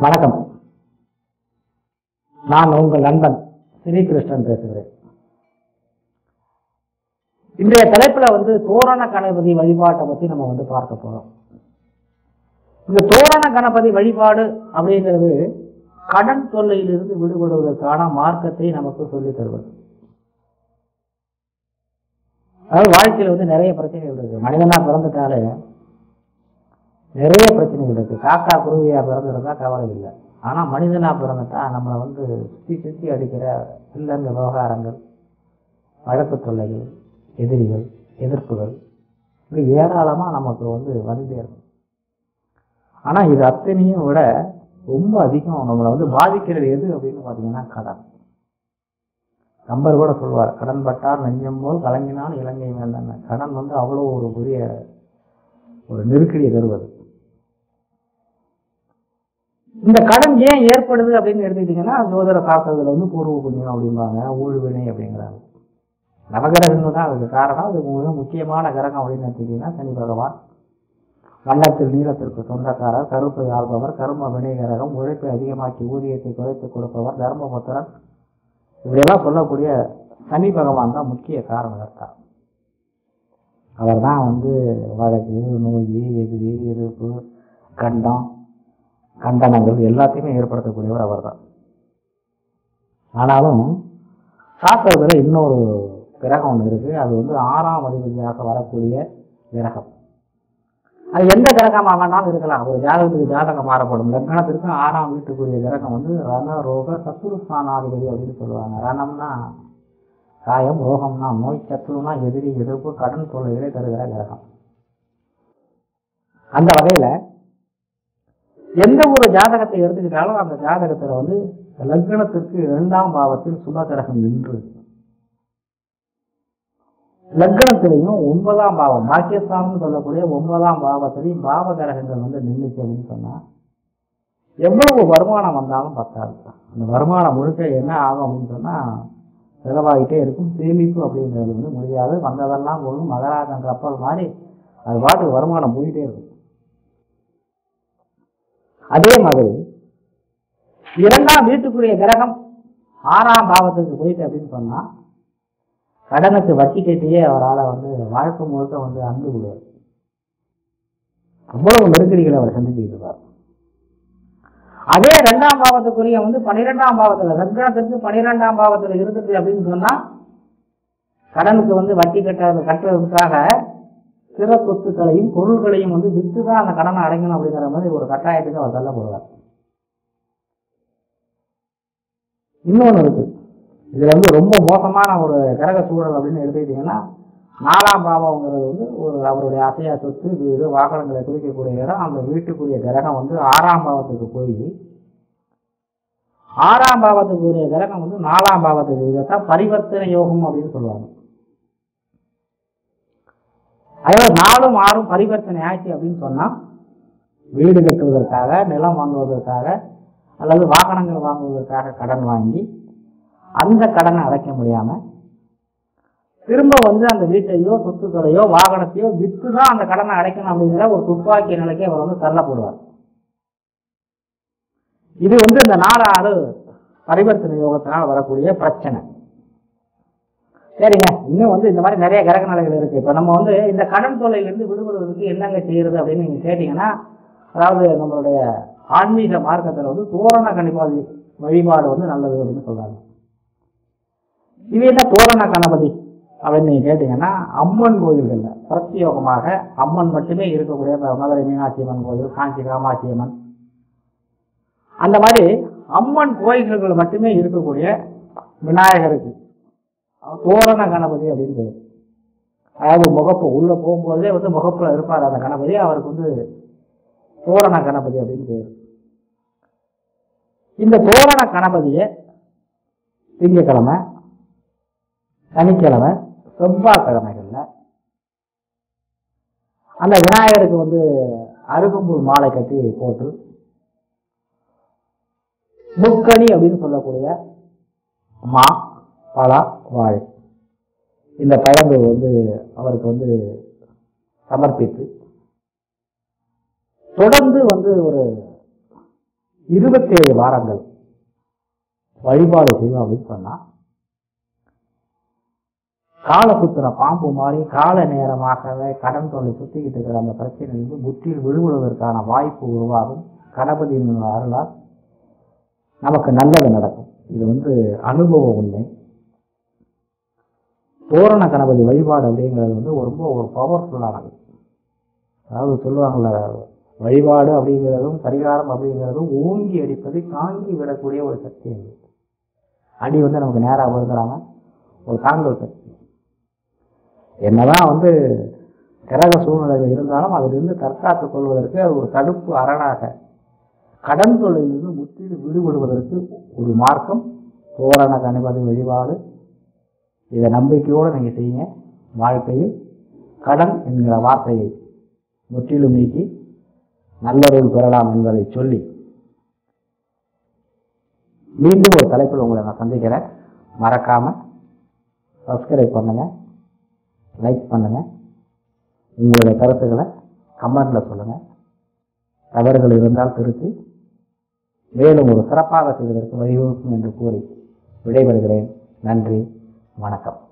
வணக்கம் நான் உங்கள் நண்பன் ஸ்ரீகிருஷ்ணன் பேசுகிறேன் இன்றைய தலைப்புல வந்து தோரண கணபதி வழிபாட்டை பத்தி நம்ம வந்து பார்க்க போறோம் இந்த தோரண கணபதி வழிபாடு அப்படிங்கிறது கடன் தொல்லையிலிருந்து விடுபடுவதற்கான மார்க்கத்தை நமக்கு சொல்லித் தருவது அதாவது வாழ்க்கையில வந்து நிறைய பிரச்சனைகள் இருக்கு மனிதனா பிறந்துட்டாலே நிறைய பிரச்சனைகள் இருக்கு காக்கா குருவியா பிறந்திருந்தா கவலை இல்லை ஆனா மனிதனா பிறந்துட்டா நம்மளை வந்து சுத்தி சுத்தி அடிக்கிற இல்லங்க விவகாரங்கள் வழக்கு தொல்லைகள் எதிரிகள் எதிர்ப்புகள் இப்படி ஏராளமா நமக்கு வந்து வந்துட்டே இருக்கும் ஆனா இது அத்தனையும் விட ரொம்ப அதிகம் நம்மளை வந்து பாதிக்கிறது எது அப்படின்னு பாத்தீங்கன்னா கடன் கம்பர் கூட சொல்வார் கடன் பட்டார் நெஞ்சம் போல் கலங்கினால் இலங்கை வேண்டாங்க கடன் வந்து அவ்வளோ ஒரு பெரிய ஒரு நெருக்கடியை தருவது இந்த கடன் ஏன் ஏற்படுது அப்படின்னு எடுத்துக்கிட்டீங்கன்னா ஜோதிட சாஸ்திரத்துல வந்து பூர்வ புண்ணியம் அப்படிம்பாங்க ஊழ்வினை அப்படிங்கிறாங்க நவகிரகங்கள் தான் அதுக்கு காரணம் அது மிக முக்கியமான கிரகம் அப்படின்னு எடுத்துக்கிட்டீங்கன்னா சனி பகவான் வண்ணத்தில் நீளத்திற்கு சொந்தக்காரர் கருப்பை ஆள்பவர் கரும வினை கிரகம் உழைப்பை அதிகமாக்கி ஊதியத்தை குறைத்து கொடுப்பவர் தர்மபுத்திரன் இப்படியெல்லாம் சொல்லக்கூடிய சனி பகவான் தான் முக்கிய காரணகர்த்தா அவர் தான் வந்து வழக்கு நோய் எதிரி எதிர்ப்பு கண்டம் கண்டனங்கள் எல்லாத்தையுமே ஏற்படுத்தக்கூடியவர் அவர் தான் ஆனாலும் சாஸ்திரத்தில் இன்னொரு கிரகம் ஒன்று இருக்கு அது வந்து ஆறாம் அதிபதியாக வரக்கூடிய கிரகம் அது எந்த கிரகமாக வேணாலும் இருக்கலாம் ஒரு ஜாதகத்துக்கு ஜாதகம் மாறப்படும் லக்னத்திற்கு ஆறாம் வீட்டுக்குரிய கிரகம் வந்து ரண ரோக சத்துருஸ்தானாதிபதி அப்படின்னு சொல்லுவாங்க ரணம்னா காயம் ரோகம்னா நோய் சத்துருனா எதிரி எதிர்ப்பு கடன் தொல்லைகளை தருகிற கிரகம் அந்த வகையில எந்த ஒரு ஜாதகத்தை எடுத்துக்கிட்டாலும் அந்த ஜாதகத்துல வந்து லக்னத்திற்கு இரண்டாம் பாவத்தில் சுப கிரகம் நின்று லக்னத்திலையும் ஒன்பதாம் பாவம் பாக்கியஸ்தானம் சொல்லக்கூடிய ஒன்பதாம் பாவத்திலையும் பாவ கிரகங்கள் வந்து நின்றுச்சு அப்படின்னு சொன்னா எவ்வளவு வருமானம் வந்தாலும் பத்தாது அந்த வருமானம் முழுக்க என்ன ஆகும் அப்படின்னு சொன்னா செலவாகிட்டே இருக்கும் சேமிப்பு அப்படிங்கிறது வந்து முடியாது வந்ததெல்லாம் போகும் மகராஜன் கப்பல் மாதிரி அது பாட்டுக்கு வருமானம் போயிட்டே இருக்கும் அதே மாதிரி இரண்டாம் வீட்டுக்குரிய கிரகம் ஆறாம் பாவத்துக்கு போயிட்டு அப்படின்னு சொன்னா கடனுக்கு வட்டி கட்டியே அவரால் வந்து வாழ்க்கை முழுக்க வந்து அன்பு விடுவார் அவ்வளவு நெருக்கடிகளை அவர் சந்திச்சுட்டு இருப்பார் அதே ரெண்டாம் பாவத்துக்குரிய வந்து பனிரெண்டாம் பாவத்துல லக்னத்திற்கு பனிரெண்டாம் பாவத்துல இருந்துச்சு அப்படின்னு சொன்னா கடனுக்கு வந்து வட்டி கட்ட கட்டுறதுக்காக சிற சொத்துக்களையும் பொருள்களையும் வந்து விற்று தான் அந்த கடனை அடைக்கணும் அப்படிங்கிற மாதிரி ஒரு கட்டாயத்துக்கு அவர் தள்ளப்படுவார் இன்னொன்று இருக்கு இதுல வந்து ரொம்ப மோசமான ஒரு கிரக சூழல் அப்படின்னு எடுத்துக்கிட்டீங்கன்னா நாலாம் பாவம்ங்கிறது வந்து ஒரு அவருடைய அசையா சொத்து வீடு வாகனங்களை குறிக்கக்கூடிய இடம் அந்த வீட்டுக்குரிய கிரகம் வந்து ஆறாம் பாவத்துக்கு போய் ஆறாம் பாவத்துக்குரிய கிரகம் வந்து நாலாம் பாவத்துக்கு இதைத்தான் பரிவர்த்தனை யோகம் அப்படின்னு சொல்லுவாங்க அதாவது நாலும் ஆறும் பரிவர்த்தனை ஆச்சு அப்படின்னு சொன்னா வீடு கட்டுவதற்காக நிலம் வாங்குவதற்காக அல்லது வாகனங்கள் வாங்குவதற்காக கடன் வாங்கி அந்த கடனை அடைக்க முடியாம திரும்ப வந்து அந்த வீட்டையோ சொத்துக்களையோ வாகனத்தையோ விற்று தான் அந்த கடனை அடைக்கணும் அப்படிங்கிற ஒரு துப்பாக்கி நிலைக்கு அவர் வந்து தள்ளப்படுவார் இது வந்து இந்த நாலு ஆறு பரிவர்த்தனை யோகத்தினால் வரக்கூடிய பிரச்சனை சரிங்க இன்னும் வந்து இந்த மாதிரி நிறைய கிரக நிலைகள் இருக்கு இப்ப நம்ம வந்து இந்த கடன் தொல்லையிலிருந்து விடுபடுவதற்கு என்னங்க செய்யறது அப்படின்னு நீங்க கேட்டீங்கன்னா அதாவது நம்மளுடைய ஆன்மீக மார்க்கத்துல வந்து தோரண கணிப்பாதி வழிபாடு வந்து நல்லது அப்படின்னு சொல்றாங்க இது என்ன தோரண கணபதி அப்படின்னு நீங்க கேட்டீங்கன்னா அம்மன் கோயில்கள்ல பிரத்யோகமாக அம்மன் மட்டுமே இருக்கக்கூடிய இப்ப மதுரை மீனாட்சி அம்மன் கோயில் காஞ்சி காமாட்சி அம்மன் அந்த மாதிரி அம்மன் கோயில்கள் மட்டுமே இருக்கக்கூடிய விநாயகருக்கு தோரண கணபதி அப்படின்னு பேரு அதாவது முகப்பு உள்ள போகும்போதே வந்து முகப்புல இருப்பார் அந்த கணபதி அவருக்கு வந்து தோரண கணபதி அப்படின்னு பேரு இந்த தோரண கணபதியை திங்கக்கிழமை சனிக்கிழமை செவ்வாய்க்கிழமைகள்ல அந்த விநாயகருக்கு வந்து அருகம்புல் மாலை கட்டி போட்டு முக்கணி அப்படின்னு சொல்லக்கூடிய மா பலா வாழை இந்த பழங்கள் வந்து அவருக்கு வந்து சமர்ப்பித்து தொடர்ந்து வந்து ஒரு இருபத்தேழு வாரங்கள் வழிபாடு செய்வோம் அப்படின்னு சொன்னா கால சுத்துற பாம்பு மாதிரி கால நேரமாகவே கடன் தொல்லை சுத்திக்கிட்டு இருக்கிற அந்த பிரச்சனையிலிருந்து முற்றில் விடுபடுவதற்கான வாய்ப்பு உருவாகும் கணபதியின் அருளால் நமக்கு நல்லது நடக்கும் இது வந்து அனுபவ உண்மை தோரண கணபதி வழிபாடு அப்படிங்கிறது வந்து ரொம்ப ஒரு பவர்ஃபுல்லானது அதாவது சொல்லுவாங்கள்ல வழிபாடு அப்படிங்கிறதும் பரிகாரம் அப்படிங்கிறதும் ஓங்கி அடிப்பதை தாங்கி விடக்கூடிய ஒரு சக்தி அது அடி வந்து நமக்கு நேராக விழுந்துடாம ஒரு தாங்கல் சக்தி என்னதான் வந்து கிரக சூழ்நிலைகள் இருந்தாலும் அதிலிருந்து தற்காத்துக் கொள்வதற்கு அது ஒரு தடுப்பு அரணாக கடன் தொல்லையிலிருந்து முற்றிலும் விடுபடுவதற்கு ஒரு மார்க்கம் தோரண கணபதி வழிபாடு இதை நம்பிக்கையோடு நீங்கள் செய்யுங்க வாழ்க்கையில் கடன் என்கிற வார்த்தையை முற்றிலும் நீக்கி நல்லொருள் பெறலாம் என்பதை சொல்லி மீண்டும் ஒரு தலைப்பில் உங்களை நான் சந்திக்கிறேன் மறக்காம சப்ஸ்கிரைப் பண்ணுங்க லைக் பண்ணுங்க உங்களுடைய கருத்துக்களை கமெண்ட்ல சொல்லுங்க தவறுகள் இருந்தால் திருத்தி மேலும் ஒரு சிறப்பாக செய்வதற்கு வழிவகுக்கும் என்று கூறி விடைபெறுகிறேன் நன்றி வணக்கம்